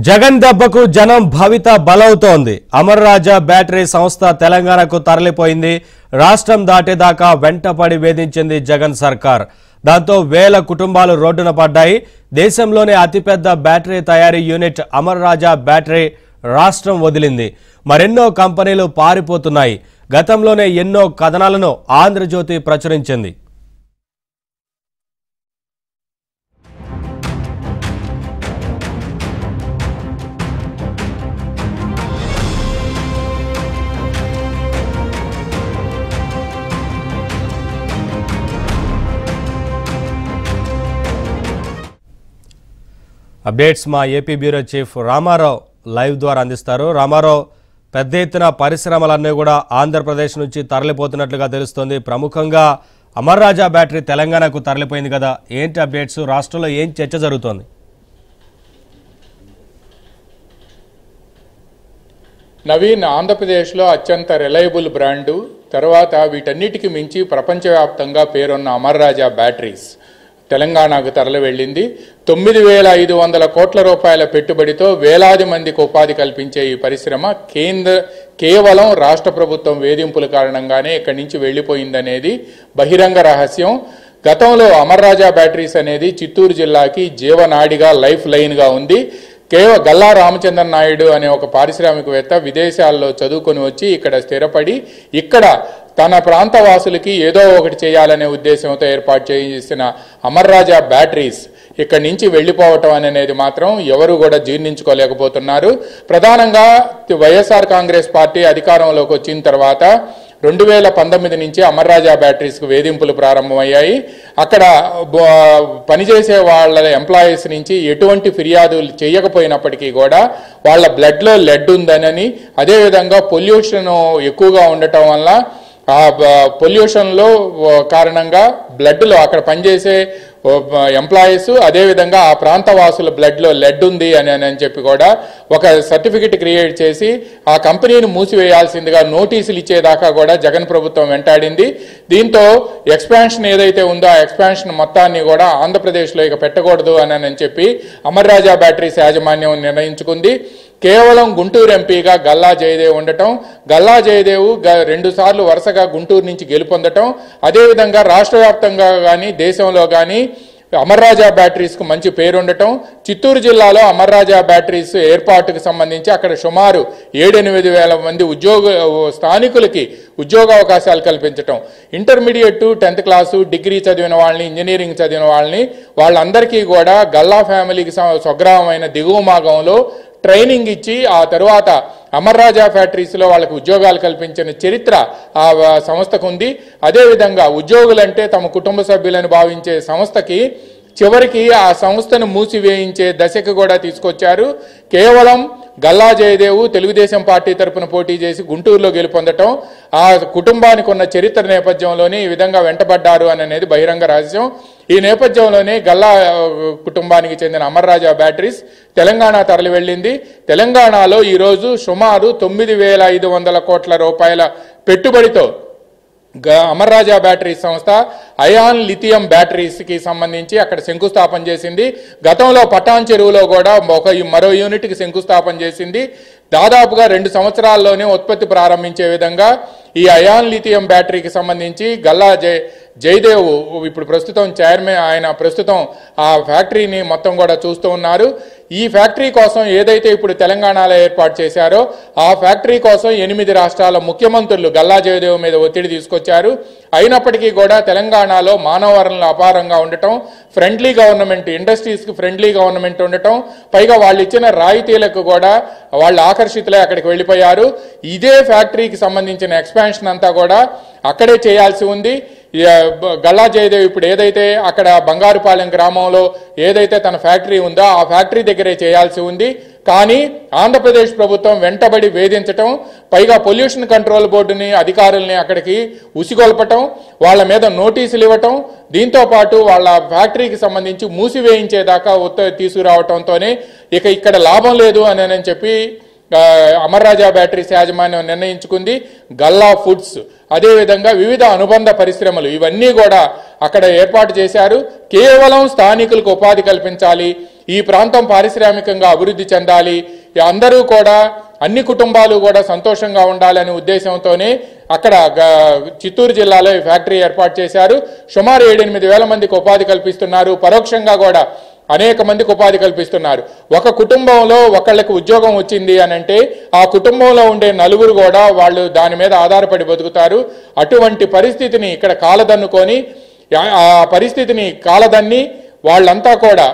జగన్ దెబ్బకు జనం భవిత బలవుతోంది అమర్ రాజా బ్యాటరీ సంస్థ తెలంగాణకు తరలిపోయింది రాష్ట్రం దాటేదాకా వెంటపడి వేధించింది జగన్ సర్కార్ దాంతో వేల కుటుంబాలు రోడ్డున పడ్డాయి దేశంలోనే అతిపెద్ద బ్యాటరీ తయారీ యూనిట్ అమర్ రాజా బ్యాటరీ రాష్ట్రం వదిలింది మరెన్నో కంపెనీలు పారిపోతున్నాయి గతంలోనే ఎన్నో కథనాలను ఆంధ్రజ్యోతి ప్రచురించింది అప్డేట్స్ మా AP bureau chief Ramarao live ద్వారా అందిస్తారు రామారావు పెద్ద ఎత్తున పరిశ్రమలన్నీ కూడా ఆంధ్రప్రదేశ్ నుంచి తరలిపోతున్నట్లుగా తెలుస్తోంది ప్రముఖంగా అమర్ రాజా బ్యాటరీ తెలంగాణకు తరలిపోయింది కదా ఏంటి అప్డేట్స్ రాష్ట్రంలో ఏం చర్చ జరుగుతోంది నవీన్ ఆంధ్రప్రదేశ్లో అత్యంత రిలయబుల్ బ్రాండు తర్వాత వీటన్నిటికి మించి ప్రపంచవ్యాప్తంగా పేరున్న అమర్ రాజా బ్యాటరీస్ తెలంగాణకు తరలి వెళ్ళింది తొమ్మిది వేల ఐదు వందల కోట్ల రూపాయల పెట్టుబడితో వేలాది మందికి ఉపాధి కల్పించే ఈ పరిశ్రమ కేంద్ర కేవలం రాష్ట్ర ప్రభుత్వం వేధింపుల కారణంగానే ఇక్కడి నుంచి వెళ్ళిపోయిందనేది బహిరంగ రహస్యం గతంలో అమర్ రాజా బ్యాటరీస్ అనేది చిత్తూరు జిల్లాకి జీవనాడిగా లైఫ్ లైన్గా ఉంది కేవ గల్లా రామచంద్రన్ నాయుడు అనే ఒక పారిశ్రామికవేత్త విదేశాల్లో చదువుకొని వచ్చి ఇక్కడ స్థిరపడి ఇక్కడ తన ప్రాంత వాసులకి ఏదో ఒకటి చేయాలనే ఉద్దేశంతో ఏర్పాటు చేసిన అమర్ రాజా బ్యాటరీస్ ఇక్కడి నుంచి వెళ్ళిపోవటం అనేది మాత్రం ఎవరు కూడా జీర్ణించుకోలేకపోతున్నారు ప్రధానంగా వైఎస్ఆర్ కాంగ్రెస్ పార్టీ అధికారంలోకి వచ్చిన తర్వాత రెండు వేల పంతొమ్మిది నుంచి అమర్ రాజా బ్యాటరీస్కు వేధింపులు ప్రారంభమయ్యాయి అక్కడ బ- పనిచేసే వాళ్ళ ఎంప్లాయీస్ నుంచి ఎటువంటి ఫిర్యాదులు చేయకపోయినప్పటికీ కూడా వాళ్ళ బ్లడ్లో లెడ్ ఉందనని అదేవిధంగా పొల్యూషన్ ఎక్కువగా ఉండటం వల్ల ఆ పొల్యూషన్లో కారణంగా బ్లడ్లో అక్కడ పనిచేసే ఎంప్లాయీస్ అదేవిధంగా ఆ ప్రాంత వాసుల బ్లడ్లో లెడ్ ఉంది అని అని చెప్పి కూడా ఒక సర్టిఫికెట్ క్రియేట్ చేసి ఆ కంపెనీని మూసివేయాల్సిందిగా నోటీసులు ఇచ్చేదాకా కూడా జగన్ ప్రభుత్వం వెంటాడింది దీంతో ఎక్స్పాన్షన్ ఏదైతే ఉందో ఆ ఎక్స్పాన్షన్ మొత్తాన్ని కూడా ఆంధ్రప్రదేశ్లో ఇక పెట్టకూడదు అని అని చెప్పి అమర్ రాజా బ్యాటరీస్ యాజమాన్యం నిర్ణయించుకుంది కేవలం గుంటూరు ఎంపీగా గల్లా జయదేవ్ ఉండటం గల్లా జయదేవ్ గ- రెండు సార్లు వరుసగా గుంటూరు నుంచి గెలుపొందటం అదేవిధంగా రాష్ట్ర వ్యాప్తంగా కానీ దేశంలో కానీ అమర్ రాజా బ్యాటరీస్కు మంచి పేరు ఉండటం చిత్తూరు జిల్లాలో అమర్ రాజా బ్యాటరీస్ ఏర్పాటుకు సంబంధించి అక్కడ సుమారు ఏడెనిమిది వేల మంది ఉద్యోగ స్థానికులకి ఉద్యోగ అవకాశాలు కల్పించటం intermediate to tenth class degree చదివిన వాళ్ళని ఇంజనీరింగ్ చదివిన వాళ్ళని వాళ్ళందరికీ కూడా గల్లా ఫ్యామిలీకి స- స్వగ్రామమైన దిగువ భాగంలో ట్రైనింగ్ ఇచ్చి ఆ తరువాత అమర్ రాజా ఫ్యాక్టరీస్లో వాళ్ళకి ఉద్యోగాలు కల్పించిన చరిత్ర ఆ వ- సంస్థకు ఉంది అదేవిధంగా ఉద్యోగులంటే తమ కుటుంబ సభ్యులను భావించే సంస్థకి చివరికి ఆ సంస్థను మూసివేయించే దశకు కూడా తీసుకొచ్చారు కేవలం గల్లా జయదేవు తెలుగుదేశం పార్టీ తరపున పోటీ చేసి గుంటూరులో గెలుపొందటం ఆ కుటుంబానికి ఉన్న చరిత్ర నేపథ్యంలోనే ఈ విధంగా వెంటబడ్డారు అని అనేది బహిరంగ రహస్యం ఈ నేపథ్యంలోనే గల్లా ఆ, కుటుంబానికి చెందిన అమర్ రాజా బ్యాటరీస్ తెలంగాణ తరలి వెళ్ళింది తెలంగాణలో ఈరోజు సుమారు తొమ్మిది వేల ఐదు వందల కోట్ల రూపాయల పెట్టుబడితో గ- అమర్ రాజా బ్యాటరీ సంస్థ అయాన్ లిథియం బ్యాటరీస్ కి సంబంధించి అక్కడ శంకుస్థాపన చేసింది గతంలో పటాన్ చెరువులో కూడా ఒక మరో యూనిట్ కి శంకుస్థాపన చేసింది దాదాపుగా రెండు సంవత్సరాల్లోనే ఉత్పత్తి ప్రారంభించే విధంగా ఈ అయాన్ లిథియం బ్యాటరీకి సంబంధించి గల్లా జై జయదేవ్ ఇప్పుడు ప్రస్తుతం చైర్మన్ ఆయన ప్రస్తుతం ఆ ఫ్యాక్టరీని మొత్తం కూడా చూస్తూ ఉన్నారు ఈ ఫ్యాక్టరీ కోసం ఏదైతే ఇప్పుడు తెలంగాణలో ఏర్పాటు చేశారో ఆ ఫ్యాక్టరీ కోసం ఎనిమిది రాష్ట్రాల ముఖ్యమంత్రులు గల్లా జయదేవ్ మీద ఒత్తిడి తీసుకొచ్చారు అయినప్పటికీ కూడా తెలంగాణలో మానవ వనరులు అపారంగా ఉండటం ఫ్రెండ్లీ గవర్నమెంట్ ఇండస్ట్రీస్కి ఫ్రెండ్లీ గవర్నమెంట్ ఉండటం పైగా వాళ్ళు ఇచ్చిన రాయితీలకు కూడా వాళ్ళు ఆకర్షితులై అక్కడికి వెళ్ళిపోయారు ఇదే ఫ్యాక్టరీకి సంబంధించిన ఎక్స్పాన్షన్ అంతా కూడా అక్కడే చేయాల్సి ఉంది ఈ, ఆ, బ- గల్లా జయదేవ్ ఇప్పుడు ఏదైతే అక్కడ బంగారుపాలెం గ్రామంలో ఏదైతే తన ఫ్యాక్టరీ ఉందో ఆ ఫ్యాక్టరీ దగ్గరే చేయాల్సి ఉంది కానీ ఆంధ్రప్రదేశ్ ప్రభుత్వం వెంటబడి వేధించటం పైగా పొల్యూషన్ కంట్రోల్ బోర్డుని అధికారుల్ని అక్కడికి ఉసిగొల్పటం వాళ్ళ మీద నోటీసులు ఇవ్వటం దీంతో పాటు వాళ్ళ ఫ్యాక్టరీకి సంబంధించి మూసివేయించేదాకా ఉత్త తీసుకురావటంతోనే ఇక ఇక్కడ లాభం లేదు అని అని చెప్పి ఆ, అమర్ రాజా బ్యాటరీస్ యాజమాన్యం నిర్ణయించుకుంది గల్లా ఫుడ్స్ అదేవిధంగా వివిధ అనుబంధ పరిశ్రమలు ఇవన్నీ కూడా అక్కడ ఏర్పాటు చేశారు కేవలం స్థానికులకు ఉపాధి కల్పించాలి ఈ ప్రాంతం పారిశ్రామికంగా అభివృద్ధి చెందాలి అందరూ కూడా అన్ని కుటుంబాలు కూడా సంతోషంగా ఉండాలనే ఉద్దేశంతోనే అక్కడ గ- చిత్తూరు జిల్లాలో ఈ ఫ్యాక్టరీ ఏర్పాటు చేశారు సుమారు ఏడెనిమిది వేల మందికి ఉపాధి కల్పిస్తున్నారు పరోక్షంగా కూడా అనేక మందికి ఉపాధి కల్పిస్తున్నారు ఒక కుటుంబంలో ఒకళ్ళకి ఉద్యోగం వచ్చింది అని అంటే ఆ కుటుంబంలో ఉండే నలుగురు కూడా వాళ్ళు దాని మీద ఆధారపడి బతుకుతారు అటువంటి పరిస్థితిని ఇక్కడ కాలదన్నుకొని ఆ- ఆ పరిస్థితిని కాలదన్ని వాళ్ళంతా కూడా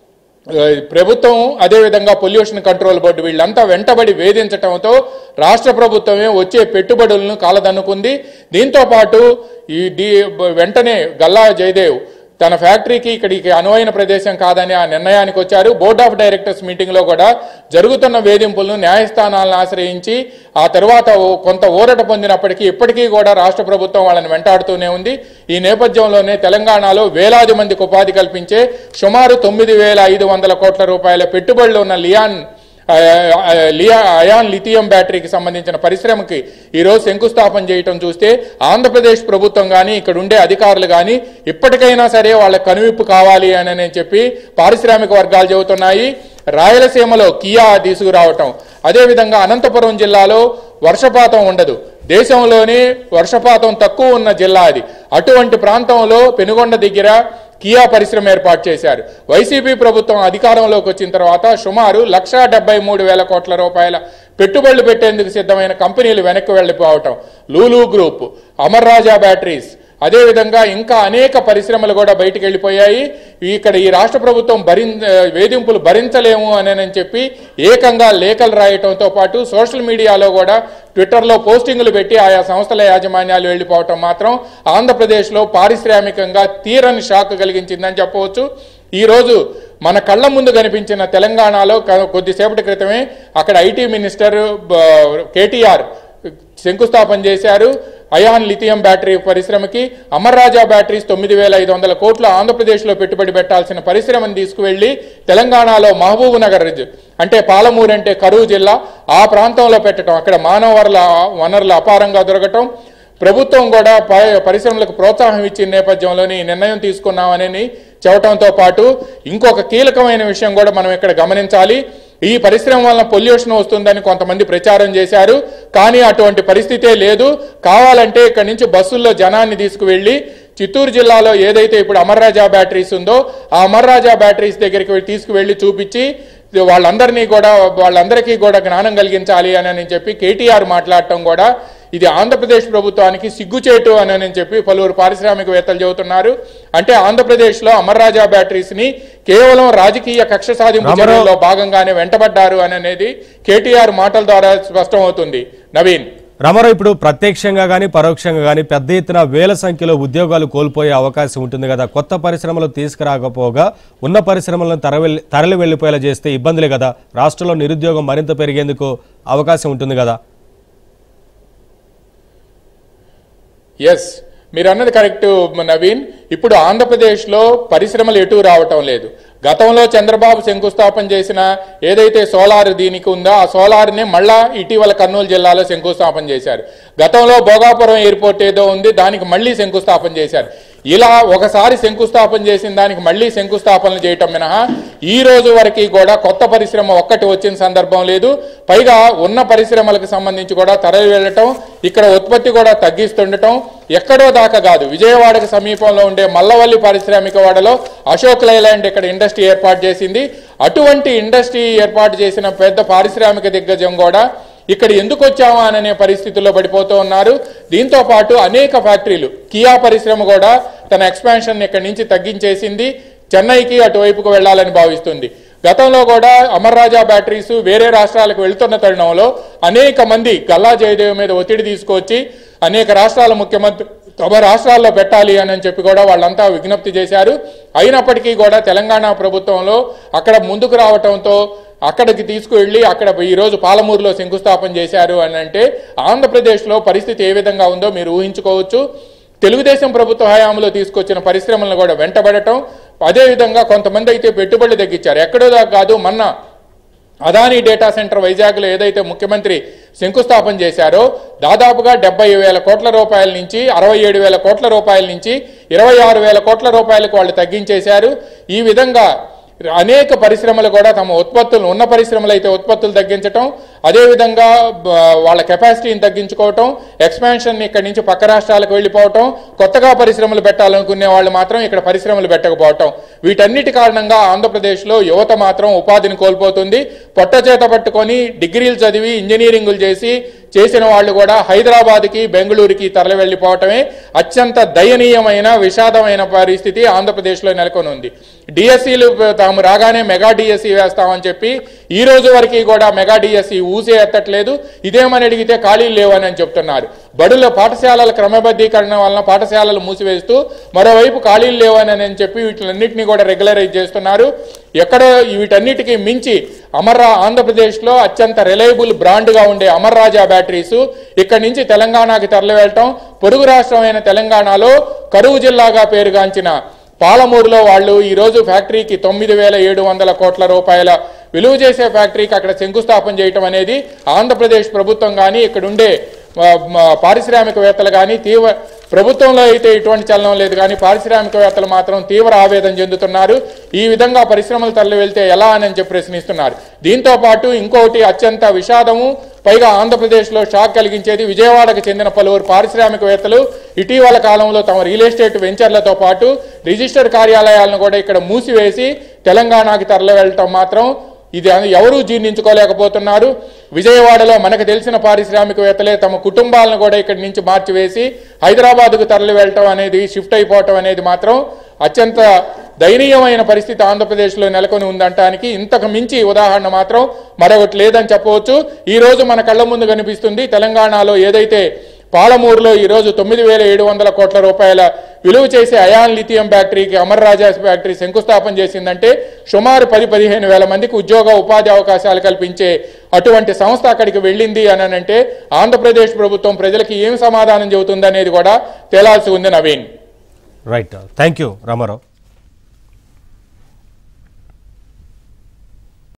ఆ, ప్రభుత్వం అదేవిధంగా పొల్యూషన్ కంట్రోల్ బోర్డు వీళ్ళంతా వెంటబడి వేధించటంతో రాష్ట్ర ప్రభుత్వమే వచ్చే పెట్టుబడులను కాలదన్నుకుంది దీంతో పాటు ఈ డి వెంటనే గల్లా జయదేవ్ తన ఫ్యాక్టరీకి ఇక్కడికి అనువైన ప్రదేశం కాదని ఆ నిర్ణయానికి వచ్చారు బోర్డ్ ఆఫ్ డైరెక్టర్స్ మీటింగ్లో కూడా జరుగుతున్న వేధింపులను న్యాయస్థానాలను ఆశ్రయించి ఆ తర్వాత ఓ- కొంత ఊరట పొందినప్పటికీ ఇప్పటికీ కూడా రాష్ట్ర ప్రభుత్వం వాళ్ళని వెంటాడుతూనే ఉంది ఈ నేపథ్యంలోనే తెలంగాణలో వేలాది మందికి ఉపాధి కల్పించే సుమారు తొమ్మిది వేల ఐదు వందల కోట్ల రూపాయల పెట్టుబడులు ఉన్న లియాన్ ఆ, ఆ, లియా అయాన్ లిథియం బ్యాటరీకి సంబంధించిన పరిశ్రమకి ఈరోజు శంకుస్థాపన చేయటం చూస్తే ఆంధ్రప్రదేశ్ ప్రభుత్వం కానీ ఇక్కడ ఉండే అధికారులు కానీ ఇప్పటికైనా సరే వాళ్ళకి కనువిప్పు కావాలి అని నేను చెప్పి పారిశ్రామిక వర్గాలు చెబుతున్నాయి రాయలసీమలో కియా తీసుకురావటం అదేవిధంగా అనంతపురం జిల్లాలో వర్షపాతం ఉండదు దేశంలోనే వర్షపాతం తక్కువ ఉన్న జిల్లా అది అటువంటి ప్రాంతంలో పెనుగొండ దగ్గర కియా పరిశ్రమ ఏర్పాటు చేశారు వైసీపీ ప్రభుత్వం అధికారంలోకి వచ్చిన తర్వాత సుమారు లక్షా డెబ్బై మూడు వేల కోట్ల రూపాయల పెట్టుబడులు పెట్టేందుకు సిద్ధమైన కంపెనీలు వెనక్కి వెళ్ళిపోవటం లూలు గ్రూప్ అమర్ రాజా బ్యాటరీస్ అదేవిధంగా ఇంకా అనేక పరిశ్రమలు కూడా బయటికి వెళ్ళిపోయాయి ఇక్కడ ఈ రాష్ట్ర ప్రభుత్వం భరిం వేధింపులు భరించలేము అని చెప్పి ఏకంగా లేఖలు రాయటంతో పాటు సోషల్ మీడియాలో కూడా ట్విట్టర్లో పోస్టింగులు పెట్టి ఆయా సంస్థల యాజమాన్యాలు వెళ్ళిపోవటం మాత్రం ఆంధ్రప్రదేశ్లో పారిశ్రామికంగా తీరని షాక్ కలిగించిందని చెప్పవచ్చు ఈ రోజు మన కళ్ళ ముందు కనిపించిన తెలంగాణలో క- కొద్దిసేపటి క్రితమే అక్కడ ఐటీ మినిస్టర్ బ- కేటీఆర్ శంకుస్థాపన చేశారు అయాన్ లిథియం బ్యాటరీ పరిశ్రమకి అమర్ రాజా బ్యాటరీస్ తొమ్మిది వేల ఐదు వందల కోట్లు ఆంధ్రప్రదేశ్లో పెట్టుబడి పెట్టాల్సిన పరిశ్రమను తీసుకువెళ్లి తెలంగాణలో మహబూబ్ నగర్ రిజ్- అంటే పాలమూరు అంటే కరువు జిల్లా ఆ ప్రాంతంలో పెట్టడం అక్కడ మానవ వనరుల వనరులు అపారంగా దొరకటం ప్రభుత్వం కూడా ప- పరిశ్రమలకు ప్రోత్సాహం ఇచ్చిన నేపథ్యంలోనే ఈ నిర్ణయం తీసుకున్నామని చెప్పడంతో పాటు ఇంకొక కీలకమైన విషయం కూడా మనం ఇక్కడ గమనించాలి ఈ పరిశ్రమ వలన పొల్యూషన్ వస్తుందని కొంతమంది ప్రచారం చేశారు కానీ అటువంటి పరిస్థితే లేదు కావాలంటే ఇక్కడి నుంచి బస్సుల్లో జనాన్ని తీసుకువెళ్ళి చిత్తూరు జిల్లాలో ఏదైతే ఇప్పుడు అమర్ రాజా బ్యాటరీస్ ఉందో ఆ అమర్ రాజా బ్యాటరీస్ దగ్గరికి వెళ్ళి తీసుకువెళ్ళి చూపించి వాళ్ళందరినీ కూడా వాళ్ళందరికీ కూడా జ్ఞానం కలిగించాలి అని అని చెప్పి కేటీఆర్ మాట్లాడటం కూడా ఇది ఆంధ్రప్రదేశ్ ప్రభుత్వానికి సిగ్గుచేటు అని అని చెప్పి పలువురు పారిశ్రామికవేత్తలు చెబుతున్నారు అంటే ఆంధ్రప్రదేశ్లో అమర్ రాజా బ్యాటరీస్ ని కేవలం రాజకీయ కక్ష సాధింపు రామారావు- చర్యల్లో భాగంగానే వెంటబడ్డారు అని అనేది కేటీఆర్ మాటల ద్వారా స్పష్టమవుతుంది నవీన్ రామారావు ఇప్పుడు ప్రత్యక్షంగా కానీ పరోక్షంగా కానీ పెద్ద ఎత్తున వేల సంఖ్యలో ఉద్యోగాలు కోల్పోయే అవకాశం ఉంటుంది కదా కొత్త పరిశ్రమలు తీసుకురాకపోగా ఉన్న పరిశ్రమలను తరలి తరలి వెళ్ళిపోయేలా చేస్తే ఇబ్బందులే కదా రాష్ట్రంలో నిరుద్యోగం మరింత పెరిగేందుకు అవకాశం ఉంటుంది కదా ఎస్ మీరు అన్నది కరెక్ట్ నవీన్ ఇప్పుడు ఆంధ్రప్రదేశ్లో పరిశ్రమలు ఎటు రావటం లేదు గతంలో చంద్రబాబు శంకుస్థాపన చేసిన ఏదైతే సోలార్ దీనికి ఉందో ఆ సోలార్ని మళ్ళా ఇటీవల కర్నూలు జిల్లాలో శంకుస్థాపన చేశారు గతంలో భోగాపురం ఎయిర్పోర్ట్ ఏదో ఉంది దానికి మళ్ళీ శంకుస్థాపన చేశారు ఇలా ఒకసారి శంకుస్థాపన చేసిన దానికి మళ్ళీ శంకుస్థాపనలు చేయటం మినహా ఈ రోజు వరకు కూడా కొత్త పరిశ్రమ ఒక్కటి వచ్చిన సందర్భం లేదు పైగా ఉన్న పరిశ్రమలకు సంబంధించి కూడా తరలి వెళ్ళటం ఇక్కడ ఉత్పత్తి కూడా తగ్గిస్తుండటం ఎక్కడో దాకా కాదు విజయవాడకు సమీపంలో ఉండే మల్లవల్లి పారిశ్రామిక వాడలో అశోక్ లైలాండ్ ఇక్కడ ఇండస్ట్రీ ఏర్పాటు చేసింది అటువంటి ఇండస్ట్రీ ఏర్పాటు చేసిన పెద్ద పారిశ్రామిక దిగ్గజం కూడా ఇక్కడ ఎందుకు వచ్చామా అనే పరిస్థితుల్లో పడిపోతూ ఉన్నారు దీంతో పాటు అనేక ఫ్యాక్టరీలు కియా పరిశ్రమ కూడా తన ఎక్స్పాన్షన్ ఇక్కడి నుంచి తగ్గించేసింది చెన్నైకి అటువైపుకు వెళ్లాలని భావిస్తుంది గతంలో కూడా అమర్ రాజా బ్యాటరీస్ వేరే రాష్ట్రాలకు వెళ్తున్న తరుణంలో అనేక మంది గల్లా జయదేవ్ మీద ఒత్తిడి తీసుకొచ్చి అనేక రాష్ట్రాల ముఖ్యమంత్రి తమ రాష్ట్రాల్లో పెట్టాలి అని చెప్పి కూడా వాళ్ళంతా విజ్ఞప్తి చేశారు అయినప్పటికీ కూడా తెలంగాణ ప్రభుత్వంలో అక్కడ ముందుకు రావటంతో అక్కడికి తీసుకువెళ్ళి అక్కడ ఈ రోజు పాలమూరులో శంకుస్థాపన చేశారు అని అంటే ఆంధ్రప్రదేశ్లో పరిస్థితి ఏ విధంగా ఉందో మీరు ఊహించుకోవచ్చు తెలుగుదేశం ప్రభుత్వ హయాంలో తీసుకొచ్చిన పరిశ్రమలను కూడా వెంటబడటం అదేవిధంగా కొంతమంది అయితే పెట్టుబడులు తగ్గించారు ఎక్కడో దాకా కాదు మొన్న అదానీ డేటా సెంటర్ వైజాగ్లో ఏదైతే ముఖ్యమంత్రి శంకుస్థాపన చేశారో దాదాపుగా డెబ్బై వేల కోట్ల రూపాయల నుంచి అరవై ఏడు వేల కోట్ల రూపాయల నుంచి ఇరవై ఆరు వేల కోట్ల రూపాయలకు వాళ్ళు తగ్గించేశారు ఈ విధంగా అనేక పరిశ్రమలు కూడా తమ ఉత్పత్తులు ఉన్న పరిశ్రమలు అయితే ఉత్పత్తులు తగ్గించటం అదేవిధంగా బ- వాళ్ళ కెపాసిటీని తగ్గించుకోవటం ఎక్స్పాన్షన్ ఇక్కడి నుంచి పక్క రాష్ట్రాలకు వెళ్ళిపోవటం కొత్తగా పరిశ్రమలు పెట్టాలనుకునే వాళ్ళు మాత్రం ఇక్కడ పరిశ్రమలు పెట్టకపోవటం వీటన్నిటి కారణంగా ఆంధ్రప్రదేశ్లో యువత మాత్రం ఉపాధిని కోల్పోతుంది పొట్ట చేత పట్టుకొని డిగ్రీలు చదివి ఇంజనీరింగులు చేసి చేసిన వాళ్ళు కూడా హైదరాబాద్కి బెంగళూరుకి తరలి వెళ్ళిపోవటమే అత్యంత దయనీయమైన విషాదమైన పరిస్థితి ఆంధ్రప్రదేశ్లో నెలకొని ఉంది డిఎస్సీలు తాము రాగానే మెగా డిఎస్సీ వేస్తామని చెప్పి ఈ రోజు వరకు కూడా మెగా డిఎస్సీ ఊసే ఎత్తట్లేదు ఇదేమని అడిగితే ఖాళీలు లేవని అని చెప్తున్నారు బడుల పాఠశాలల క్రమబద్ధీకరణ వలన పాఠశాలలు మూసివేస్తూ మరోవైపు ఖాళీలు లేవని అని చెప్పి వీటిలన్నింటినీ కూడా రెగ్యులరైజ్ చేస్తున్నారు ఎక్కడ వీటన్నిటికీ మించి అమర్రా ఆంధ్రప్రదేశ్లో అత్యంత రిలయబుల్ బ్రాండ్గా ఉండే అమర్ రాజా బ్యాటరీస్ ఇక్కడి నుంచి తెలంగాణకి తరలి వెళ్ళటం పొరుగు రాష్ట్రమైన తెలంగాణలో కరువు జిల్లాగా పేరుగాంచిన పాలమూరులో వాళ్ళు ఈ రోజు ఫ్యాక్టరీకి తొమ్మిది వేల ఏడు వందల కోట్ల రూపాయల విలువ చేసే ఫ్యాక్టరీకి అక్కడ శంకుస్థాపన చేయటం అనేది ఆంధ్రప్రదేశ్ ప్రభుత్వం కానీ ఇక్కడ ఉండే ఆ, మ, పారిశ్రామికవేత్తలు కానీ తీవ్ర ప్రభుత్వంలో అయితే ఇటువంటి చలనం లేదు కానీ పారిశ్రామికవేత్తలు మాత్రం తీవ్ర ఆవేదన చెందుతున్నారు ఈ విధంగా పరిశ్రమలు తరలి వెళ్తే ఎలా అని చెప్పి ప్రశ్నిస్తున్నారు దీంతో పాటు ఇంకొకటి అత్యంత విషాదము పైగా ఆంధ్రప్రదేశ్లో షాక్ కలిగించేది విజయవాడకు చెందిన పలువురు పారిశ్రామికవేత్తలు ఇటీవల కాలంలో తమ రియల్ ఎస్టేట్ వెంచర్లతో పాటు రిజిస్టర్ కార్యాలయాలను కూడా ఇక్కడ మూసివేసి తెలంగాణకి తరలి వెళ్ళటం మాత్రం ఇది ఎవరూ జీర్ణించుకోలేకపోతున్నారు విజయవాడలో మనకు తెలిసిన పారిశ్రామికవేత్తలే తమ కుటుంబాలను కూడా ఇక్కడి నుంచి మార్చివేసి హైదరాబాద్కు తరలి వెళ్ళటం అనేది షిఫ్ట్ అయిపోవటం అనేది మాత్రం అత్యంత దయనీయమైన పరిస్థితి ఆంధ్రప్రదేశ్లో నెలకొని ఉందంటానికి ఇంతకు మించి ఉదాహరణ మాత్రం మరొకటి లేదని చెప్పవచ్చు ఈ రోజు మన కళ్ళ ముందు కనిపిస్తుంది తెలంగాణలో ఏదైతే పాలమూరులో ఈ రోజు తొమ్మిది వేల ఏడు వందల కోట్ల రూపాయల విలువ చేసే అయాన్ లిథియం ఫ్యాక్టరీకి అమర్ రాజా ఫ్యాక్టరీ శంకుస్థాపన చేసిందంటే సుమారు పది పదిహేను వేల మందికి ఉద్యోగ ఉపాధి అవకాశాలు కల్పించే అటువంటి సంస్థ అక్కడికి వెళ్ళింది అని అంటే ఆంధ్రప్రదేశ్ ప్రభుత్వం ప్రజలకి ఏం సమాధానం చెబుతుందనేది కూడా తేలాల్సి ఉంది Naveen right thank you Ramarao